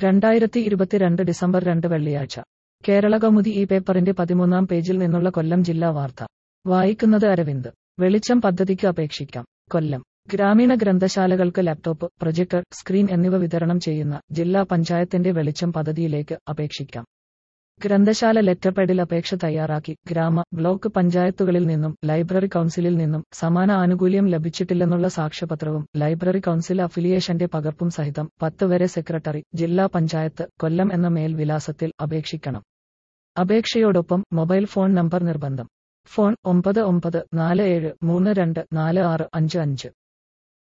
രണ്ടായിരത്തി ഇരുപത്തിരണ്ട് ഡിസംബർ രണ്ട് വെള്ളിയാഴ്ച കേരള കൗമുദി ഈ പേപ്പറിന്റെ പതിമൂന്നാം പേജിൽ നിന്നുള്ള കൊല്ലം ജില്ലാ വാർത്ത വായിക്കുന്നത് അരവിന്ദ് വെളിച്ചം പദ്ധതിക്ക് അപേക്ഷിക്കാം കൊല്ലം ഗ്രാമീണ ഗ്രന്ഥശാലകൾക്ക് ലാപ്ടോപ്പ് പ്രൊജക്ടർ സ്ക്രീൻ എന്നിവ വിതരണം ചെയ്യുന്ന ജില്ലാ പഞ്ചായത്തിന്റെ വെളിച്ചം പദ്ധതിയിലേക്ക് അപേക്ഷിക്കാം ഗ്രന്ഥശാല ലെറ്റർപാഡിൽ അപേക്ഷ തയ്യാറാക്കി ഗ്രാമ ബ്ലോക്ക് പഞ്ചായത്തുകളിൽ നിന്നും ലൈബ്രറി കൗൺസിലിൽ നിന്നും സമാന ആനുകൂല്യം ലഭിച്ചിട്ടില്ലെന്നുള്ള സാക്ഷ്യപത്രവും ലൈബ്രറി കൗൺസിൽ അഫിലിയേഷന്റെ പകർപ്പും സഹിതം പത്ത് വരെ സെക്രട്ടറി ജില്ലാ പഞ്ചായത്ത് കൊല്ലം എന്ന മേൽ വിലാസത്തിൽ അപേക്ഷിക്കണം അപേക്ഷയോടൊപ്പം മൊബൈൽ ഫോൺ നമ്പർ നിർബന്ധം ഫോൺ ഒമ്പത് ഒമ്പത് നാല് ഏഴ് മൂന്ന് രണ്ട് നാല് ആറ് അഞ്ച് അഞ്ച്